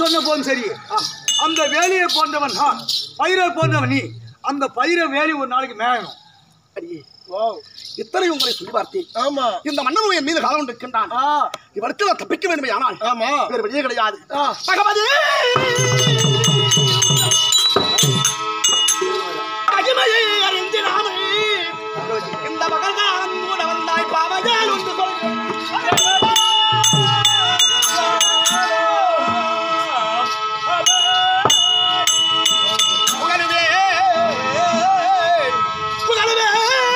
சொன்ன போதும் சரி அந்த வேலையை போன்றவன் நான் பயிரை போன்றவன் நீ அந்த பயிரை வேலி ஒரு நாளைக்கு மேயணும் அடியே இத்தனை உங்களை சொல்லி பார்த்தேன் ஆமா இந்த மன்னன் என் மீது காலம் கொண்டிருக்கின்றான் இவருக்கு நான் தப்பிக்க வேண்டுமே ஆனால் ஆமா வேறு வழியே கிடையாது பகவதி மகிமையை அறிந்து நாமே இந்த மகள்தான் கூட வந்தாய் பாவையால் ஒன்று சொல்கிறேன் புகழுவே புகழுவே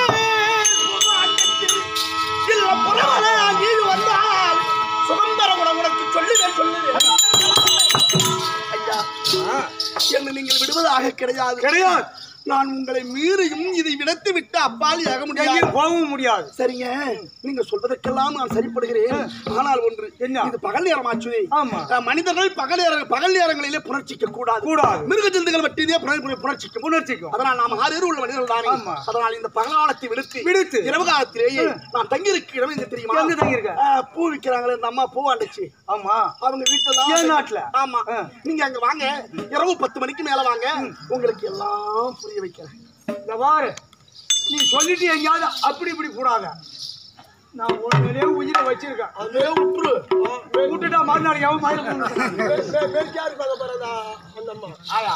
இல்ல புறவரே நீ வந்தால் சுகந்தர குணம் உனக்கு சொல்லுவேன் சொல்லுவேன் ஐயா என்னை நீங்கள் விடுவதாக கிடையாது கிடையாது நான் உங்களை மீறியும் இதை விடத்து விட்டு அப்பால் ஆக முடியாது எங்கேயும் போகவும் முடியாது சரிங்க நீங்க சொல்வதற்கெல்லாம் நான் சரிப்படுகிறேன் ஆனால் ஒன்று என்ன? இது பகல் நேரமாச்சு ஆமா. அஹ், மனிதர்கள் பகல் நேர பகல் நேரங்களிலே புணர்ச்சிக்க கூடாது கூடாது. மிருக ஜந்துகள் மட்டுமே புணர் புணர்ச்சிக்கும் உணர்ச்சிக்கும் அதனால் நாம் ஆறு பேர் உள்ள மனிதர்கள் தானே ஆமா. அதனால் இந்த பகலாலத்தை விடுத்து விடுத்து. இரவு காலத்திலேயே நான் தங்கி இருக்க இடம் எங்க தெரியுமா எங்க தங்கியிருக்க? அஹ், பூ விற்கிறாங்களே இந்த அம்மா பூவாண்டுச்சு ஆமா அவங்க வீட்டுல என் நாட்டுல? ஆமா ஆ. நீங்க அங்க வாங்க இரவு பத்து மணிக்கு மேல வாங்க உங்களுக்கு எல்லாம் புரிய வைக்கிறேன் இந்த பாரு நீ சொல்லிட்டு எங்கேயாவது அப்படி இப்படி கூடாத நான் உண்மையிலே உயிரை வச்சிருக்கேன் அதே விட்டுரு விட்டுட்டா மறுநாள் எவன் மயில போகணும் பேச்சாரு பார்க்க போறதா அந்த அம்மா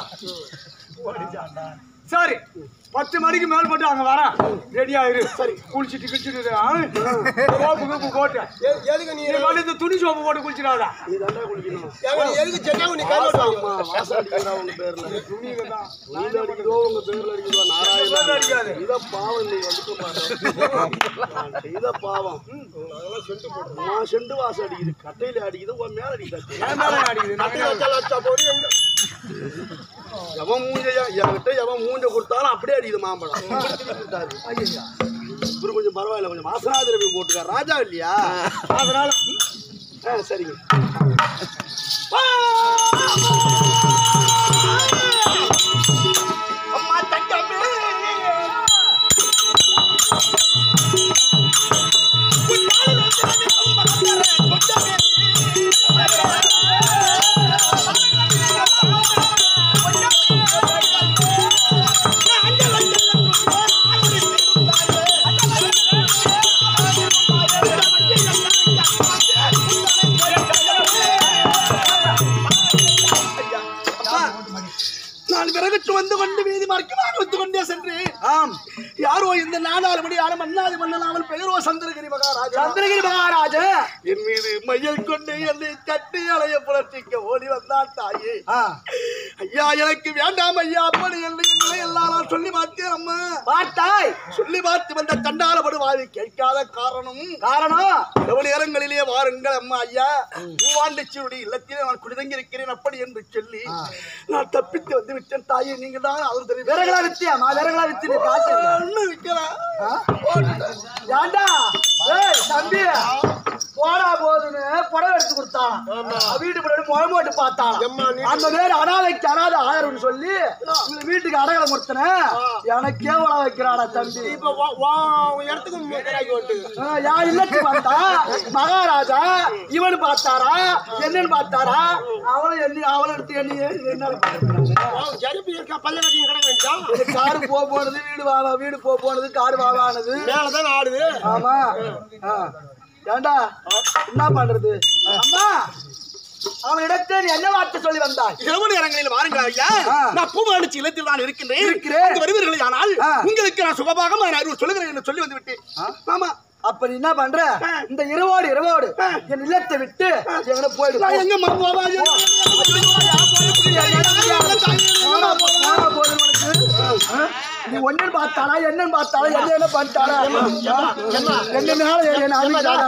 சரி பத்து மணிக்கு மேல் போட்டு அங்க வரேன் ரெடி ஆயிரு சரி குளிச்சுட்டு குளிச்சுட்டு ஆ? சோப்பு கீப்பு போட்டு எ- எதுக்கு நீ நீ பாட்டு இந்த துணி சோப்பு போட்டு குளிச்சிடாத நீ தாண்டா குளிக்கணும் ஏங்க, நீ எதுக்கு சென்னை நீ கருவாடு ஆமா, வாசம் அடிக்கிறா உங்க பேர்ல துணிங்க தான் நீல அடிக்குதோ உங்க பேர்ல அடிக்குதோ நாராயணா பேர்ல அடிக்காது. இத பாவம் நீ வந்துட்டு பாரு இத பாவம் நான் செண்டு வாசம் அடிக்குது கட்டையில அடிக்குது உன் மேல அடிக்குது என் மேல அடிக்குது நான் அடி வச்சா லட்சா போடு எங்க எவன் மூஞ்சையா என்கிட்ட எவன் மூஞ்ச கொடுத்தாலும் அப்படியே அடிக்குது மாம்பழம் திருப்பி கொடுத்தாரு. இவரு கொஞ்சம் பரவாயில்ல கொஞ்சம் வாசனா திரவியம் போட்டுக்கார் ராஜா இல்லையா அதனால ஆ சரிங்க அம்மா தங்கமே நான் விறகுச்சு வந்து கொண்டு வீதி மார்க்கமாக வந்து கொண்டே சென்றேன் ஆம் யாரோ இந்த நாடாளு மணி ஆள மன்னாதி மன்னனாமல் பெயரோ சந்திரகிரி மகாராஜா சந்திரகிரி மகாராஜா என் மீது மையல் கொண்டு என்னை கட்டி அலைய புலர்த்திக்க ஓடி வந்தான் தாயே ஆ, ஐயா எனக்கு வேண்டாம் ஐயா அப்படி என்று என்னை எல்லாம் நான் சொல்லி பார்த்தேன் அம்மா பார்த்தாய் சொல்லி பார்த்து வந்த தண்டாலப்படுவாவி கேட்காத காரணம் காரணம் இரவு நேரங்களிலே வாருங்கள் அம்மா ஐயா மூவாண்டிச்சியுடைய இல்லத்திலே நான் குடிதங்கி இருக்கிறேன் அப்படி என்று சொல்லி நான் தப்பித்து வந்து விட்டேன் தாயே நீங்க தான் அவர் தெரியும் விறகுலா வித்தியாமா விறகுலா வித்து நீ காசு இல்லை. ஒண்ணு விற்கிறேன் ஏண்டா ஏய் தம்பி போடா போதுன்னு புடவை எடுத்து கொடுத்தான் வீட்டு பின்னாடி முழ போட்டு பார்த்தான் எம்மா, நீ- அந்த பேர் அனாதைக்கு அனாதை ஆயிரம்னு சொல்லி இவங்க வீட்டுக்கு அடகலை கொடுத்தன எனக்கே உழ வைக்கிறாடா தம்பி இப்ப வா- வா உன் இடத்துக்கு மேலாக்கி வந்துட்டு ஆ, யார் இல்லத்துக்கு வந்தா மகாராஜா இவனு பார்த்தாரா என்னன்னு பார்த்தாரா அவனும் எண்ணி அவளும் எடுத்து எண்ணி என்ன ஜரிப்பு இருக்கா பல்ல கட்டி கிடக்க வேண்டாம் காரு போ போனது வீடு வா வீடு போ போனது காரு வாவானது மேலதான் ஆடுது ஆமா ஆ. ஏண்டா என்ன பண்றது அம்மா அவனிடத்தை நீ என்ன வார்த்தை சொல்லி வந்தாய் இரவு நேரங்களில் வாருங்கள் ஐயா ஆ. நான் பூமாடிச்சு இல்லத்தில் நான் இருக்கின்றேன் இருக்கிறேன். அங்கு வருவீர்கள் ஆனால் ஆ. உங்களுக்கு நான் சுகபாகமா நான் அறிவு சொல்லுகிறேன் என்று சொல்லி வந்து விட்டேன் ஆமா அப்ப நீ என்ன பண்ற இந்த இரவோடு இரவோடு என் இல்லத்தை விட்டு எங்கட போயிடு நான் எங்க மாமா போனா போ- போனா போதும் உனக்கு. ஆ? நீ ஒன்னு பார்த்தாளா என்னன்னு பார்த்தாளா என்ன என்ன பண்ணிட்டாளா என்ன என்ன அழிச்சாளா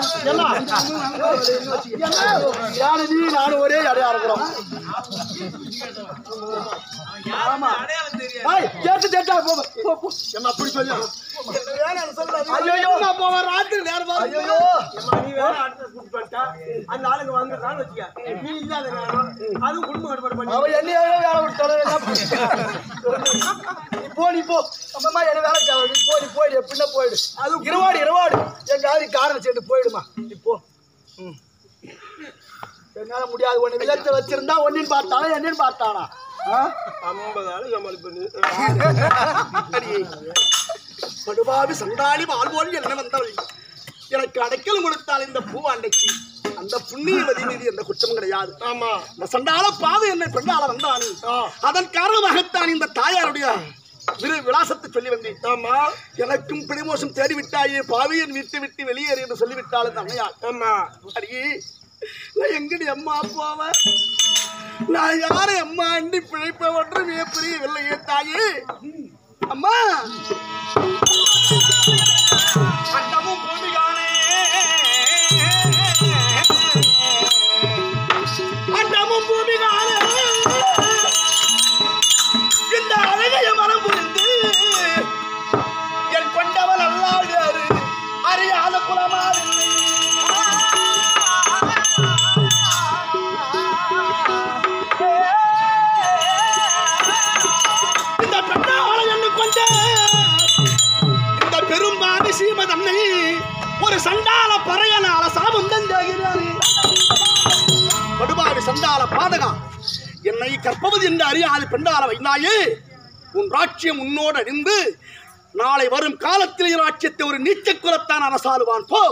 யாரு நீ நானும் ஒரே அடையா இருக்கிறோம் ஆமா ஏய், கேட்டு கேட்டா போ போ, போ என்ன அப்படி சொல்லு ஐயோ நான் போவேன் ராத்திரி நேரம் ஐயோ நீ வேற அடுத்த கூட்டிட்டு வந்துட்டா அந்த ஆளுங்க வந்துட்டான்னு வச்சுக்க நீ இல்லாத நேரம் அதுவும் குடும்ப கட்டுப்பாடு பண்ணி அவன் என்ன வேலை விட்டாலும் என்ன பண்ண? நீ போ நீ போ அம்மா என்ன வேலை தேவை நீ போ நீ போயிடு பின்ன போயிடு அது இருவாடு இருவாடு எங்க ஆதி காரணம் சேர்ந்து போயிடுமா நீ போ ம். என்னால முடியாது ஒண்ணு வில்லத்தை வச்சிருந்தா ஒன்னின்னு பார்த்தானா என்னன்னு பார்த்தானா ஆ? ஐம்பது ஆளு சமாளி பண்ணி அடியே. படுபாவி சண்டாளி வாழ்வோல் என்ன வந்தவள் எனக்கு அடைக்கலம் கொடுத்தால் இந்த பூவாண்டைக்கு அந்த புண்ணியவதி மீது எந்த குற்றமும் கிடையாது ஆமா இந்த சண்டாள பாவி என்னை பெண்ணால வந்தானே அதன் காரணமாகத்தான் இந்த தாயாருடைய விரு விலாசத்தை சொல்லி வந்தேன் ஆமா எனக்கும் பிடிமோசம் தேடி விட்டாயே பாவியன் விட்டு விட்டு வெளியேறு என்று சொல்லிவிட்டாள் அந்த அம்மையார் ஆமா அடியே நான் எங்கடி அம்மா போவேன் நான் யாரை அம்மா அண்டி பிழைப்ப ஒன்றும் புரியவில்லையே தாயே அம்மா அண்டமும் பூமிகானே அண்டமும் பூமிகானே இந்த அழகைய மனம் புரிந்து என் கொண்டவள் அல்லாது அறியாத குலமாவில்லை இந்த பெண்ணாளை என்ன கொண்ட இந்த பெரும்பாதி சீம தன்னை ஒரு சண்டால பறையனால சாமுந்தந்தாகிறானே படுபாவி சண்டால பாதகா என்னை கற்பவது என்று அறியாது பெண்டால வைனாயே உன் ராட்சியம் உன்னோடு அழிந்து நாளை வரும் காலத்தில் என் ராட்சியத்தை ஒரு நீச்ச குலத்தான் அரசாளுவான் போ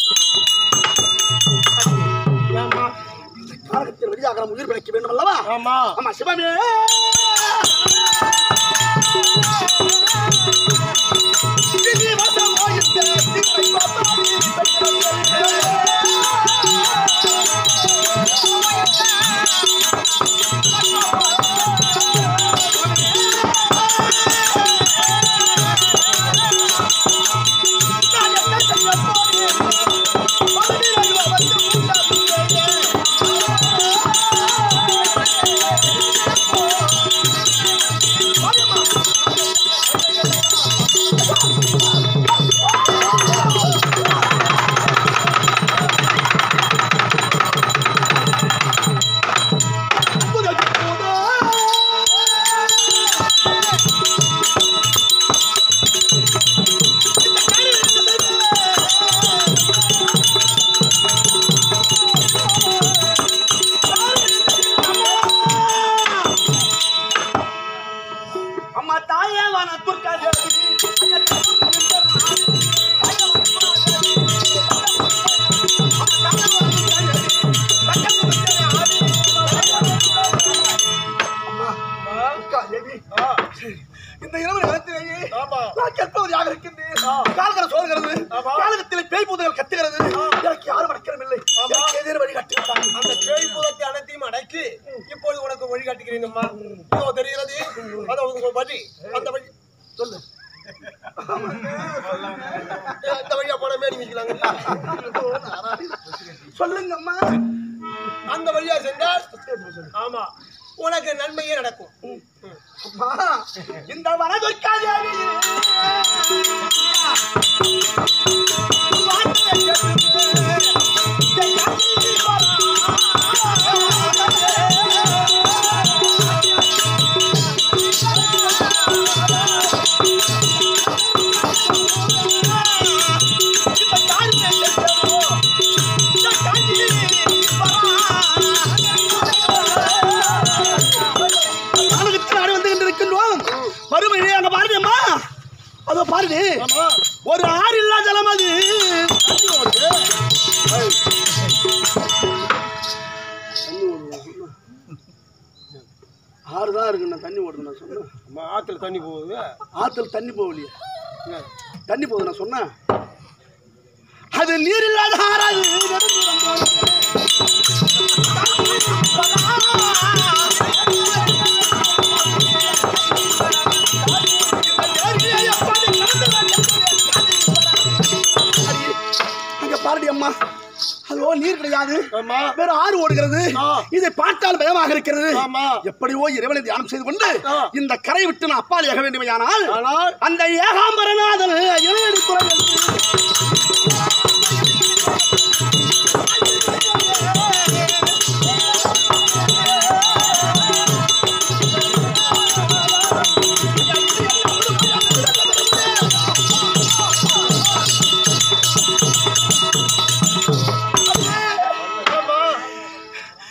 காலத்தில் வெளியாக நாம் உயிர் பிழைக்க வேண்டும் அல்லவா ஆமா ஆமா சிவமே விதி வசமோ இந்த திரை கோபாலி நான் என்ன செய்ய போறேன் பதினிரண்டு வந்து மூன்றாவது அம்மா தாயே வான துர்க்காதே இந்த இரவு நேரத்திலேயே ஆமா நான் கேட்பது யாக இருக்கின்றேன் கால்கர சோறுகிறது காலகத்தில் பேய் பூதங்கள் கத்துகிறது எனக்கு யாரும் அடக்கிறமில்லை எனக்கு ஏதேனும் வழி கட்டுகிறாங்க அந்த பேய் பூதத்தை அனைத்தையும் அடக்கி இப்பொழுது உனக்கு வழி காட்டுகிறேன் அம்மா இதோ தெரிகிறது அதோ உங்க வழி அந்த வழி சொல்லு அந்த வழியா போன மேடி நிக்கலாங்க சொல்லுங்க அம்மா அந்த வழியா சென்றால் ஆமா உனக்கு நன்மையே நடக்கும் அம்மா இந்த வனதுர்க்காதேவி காலகத்தில் ஆடி வந்து கொண்டிருக்கின்றோம் மறுமொழி அங்க பாருங்க அம்மா அதோ பாருங்க ஒரு ஆறு இல்லா ஜலம் அது தண்ணி ஓடுது. ஏய். தண்ணி ஓடுதா சொன்னா? ஆறு தான் இருக்கு நான் தண்ணி ஓடுது நான் சொன்னேன் அம்மா ஆத்துல தண்ணி போகுது ஆத்துல தண்ணி போகலையே தண்ணி போகுது நான் சொன்னேன் அது நீர் இல்லாத ஆறாது நெடுந்தூரம் போகுது. அங்க பாருடி அம்மா அதோ நீர் கிடையாது ஆமா வேற ஆறு ஓடுகிறது ஆ. இதை பார்த்தால் பயமாக இருக்கிறது ஆமா. எப்படியோ இறைவனை தியானம் செய்து கொண்டு ஆ. இந்த கரை விட்டு நான் அப்பால் ஏக வேண்டுமையானால் ஆனால் அந்த ஏகாம்பரநாதன் இளையடி குரல் என்று ஆமா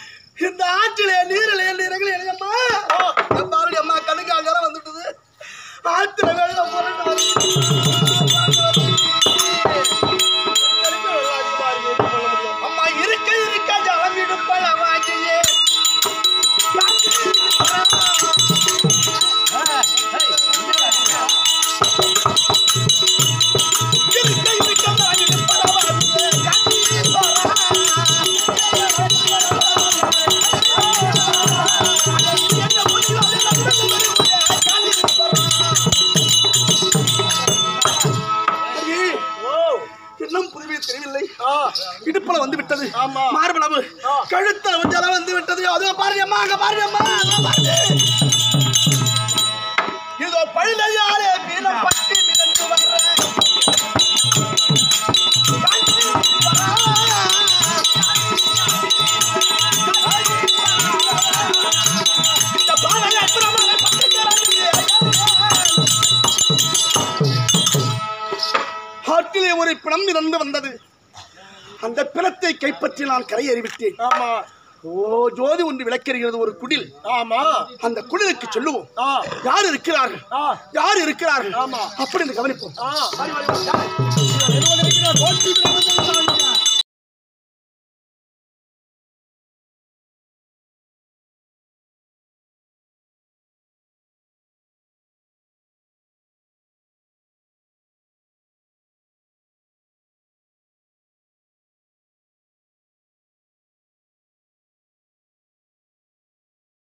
வண்ணம் புதுவே தெரியவில்லை ஆ, இடுப்புல வந்து விட்டது ஆமா. மார்பளவு கழுத்துல கொஞ்சம் வந்து விட்டது அதோ பாருங்க அம்மா அங்க பாருங்க அம்மா அதோ பாருங்க இதோ பழுதையாலே மீனப்பட்டு மிதந்து வர்ற இந்த பாலையை அற்புதமாக பட்டுக்கிறாங்க. ஆற்றிலே ஒரு பிணம் இறந்து வந்தது அந்த பிணத்தை கைப்பற்றி நான் கரையேறிவிட்டேன் ஆமா ஓ ஜோதி ஒன்று விளக்கறிகிறது ஒரு குடில் ஆமா அந்த குடிலுக்கு சொல்லுவோம் ஆ, யார் இருக்கிறார்கள் ஆ, யார் இருக்கிறார்கள் ஆமா. அப்படின்னு கவனிப்போம் ஆ. வாடி, வாடி, வாடி.